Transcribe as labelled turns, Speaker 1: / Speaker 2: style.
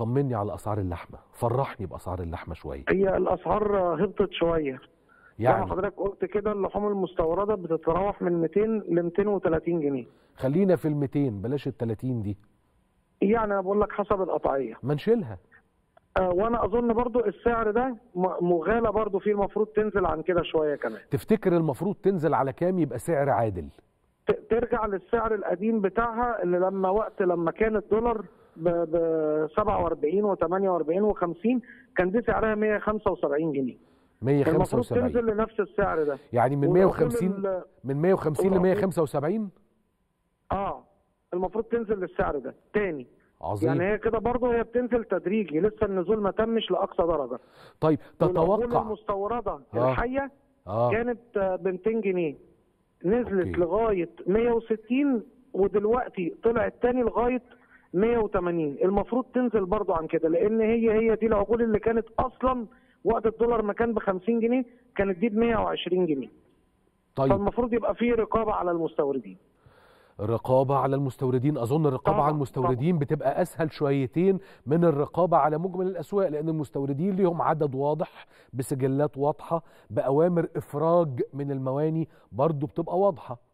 Speaker 1: طمني على اسعار اللحمه فرحني باسعار اللحمه شويه
Speaker 2: هي الاسعار هبطت شويه زي ما
Speaker 1: يعني
Speaker 2: حضرتك قلت كده اللحوم المستورده بتتراوح من 200 ل 230 جنيه
Speaker 1: خلينا في ال 200 بلاش ال 30 دي
Speaker 2: يعني انا بقول لك حسب القطعيه
Speaker 1: ما نشيلها
Speaker 2: آه وانا اظن برضو السعر ده م- مغالى برضو فيه المفروض تنزل عن كده شويه كمان
Speaker 1: تفتكر المفروض تنزل على كام يبقى سعر عادل
Speaker 2: ت- ترجع للسعر القديم بتاعها اللي لما وقت لما كان الدولار ب ب 47 و48 و50 كان دي سعرها 175 جنيه المفروض
Speaker 1: 175
Speaker 2: تنزل لنفس السعر ده
Speaker 1: يعني من
Speaker 2: والأصول
Speaker 1: 150
Speaker 2: ال-
Speaker 1: من 150 ل
Speaker 2: والأصول-
Speaker 1: 175
Speaker 2: اه المفروض تنزل للسعر ده تاني
Speaker 1: عظيم
Speaker 2: يعني هي كده برضه هي بتنزل تدريجي لسه النزول ما تمش لاقصى درجه
Speaker 1: طيب
Speaker 2: والعجول
Speaker 1: تتوقع
Speaker 2: المستورده
Speaker 1: آه.
Speaker 2: الحيه
Speaker 1: اه
Speaker 2: كانت ب 200 جنيه نزلت
Speaker 1: أوكي.
Speaker 2: لغايه 160 ودلوقتي طلعت تاني لغايه 180 المفروض تنزل برضو عن كده لان هي هي دي العجول اللي كانت اصلا وقت الدولار ما كان ب 50 جنيه كانت دي ب 120 جنيه
Speaker 1: طيب
Speaker 2: فالمفروض يبقى في رقابه على المستوردين
Speaker 1: الرقابة على المستوردين أظن الرقابة
Speaker 2: طبعاً،
Speaker 1: على المستوردين بتبقى أسهل شويتين من الرقابة على مجمل الأسواق لأن المستوردين ليهم عدد واضح بسجلات واضحة بأوامر إفراج من المواني برضو بتبقى واضحة